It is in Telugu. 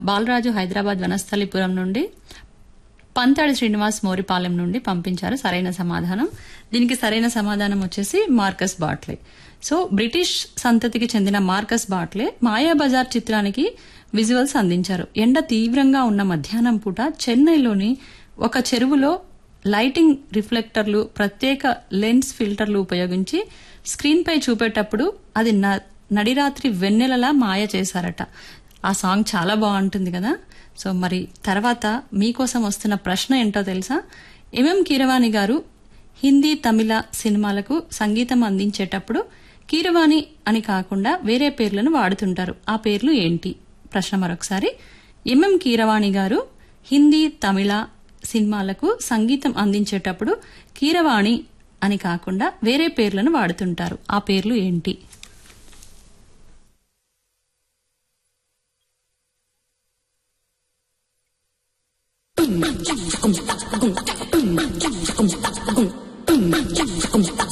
బాలరాజు హైదరాబాద్ వనస్థలిపురం నుండి పంతాడి శ్రీనివాస్ మోరిపాలెం నుండి పంపించారు సరైన సమాధానం దీనికి సరైన సమాధానం వచ్చేసి మార్కస్ బాట్లే సో బ్రిటిష్ సంతతికి చెందిన మార్కస్ బాట్లే మాయాబజార్ చిత్రానికి విజువల్స్ అందించారు ఎండ తీవ్రంగా ఉన్న మధ్యాహ్నం పూట చెన్నైలోని ఒక చెరువులో లైటింగ్ రిఫ్లెక్టర్లు ప్రత్యేక లెన్స్ ఫిల్టర్లు ఉపయోగించి స్క్రీన్ పై చూపేటప్పుడు అది న- నడిరాత్రి వెన్నెలలా మాయ చేశారట ఆ సాంగ్ చాలా బాగుంటుంది కదా సో మరి తర్వాత మీకోసం వస్తున్న ప్రశ్న ఏంటో తెలుసా ఎంఎం కీరవాణి గారు హిందీ తమిళ సినిమాలకు సంగీతం అందించేటప్పుడు కీరవాణి అని కాకుండా వేరే పేర్లను వాడుతుంటారు ఆ పేర్లు ఏంటి ప్రశ్న మరొకసారి ఎంఎం కీరవాణి గారు హిందీ తమిళ సినిమాలకు సంగీతం అందించేటప్పుడు కీరవాణి అని కాకుండా వేరే పేర్లను వాడుతుంటారు ఆ పేర్లు ఏంటి Boom, boom, boom, boom, boom, boom, boom, boom, boom, boom, boom, boom, boom, boom,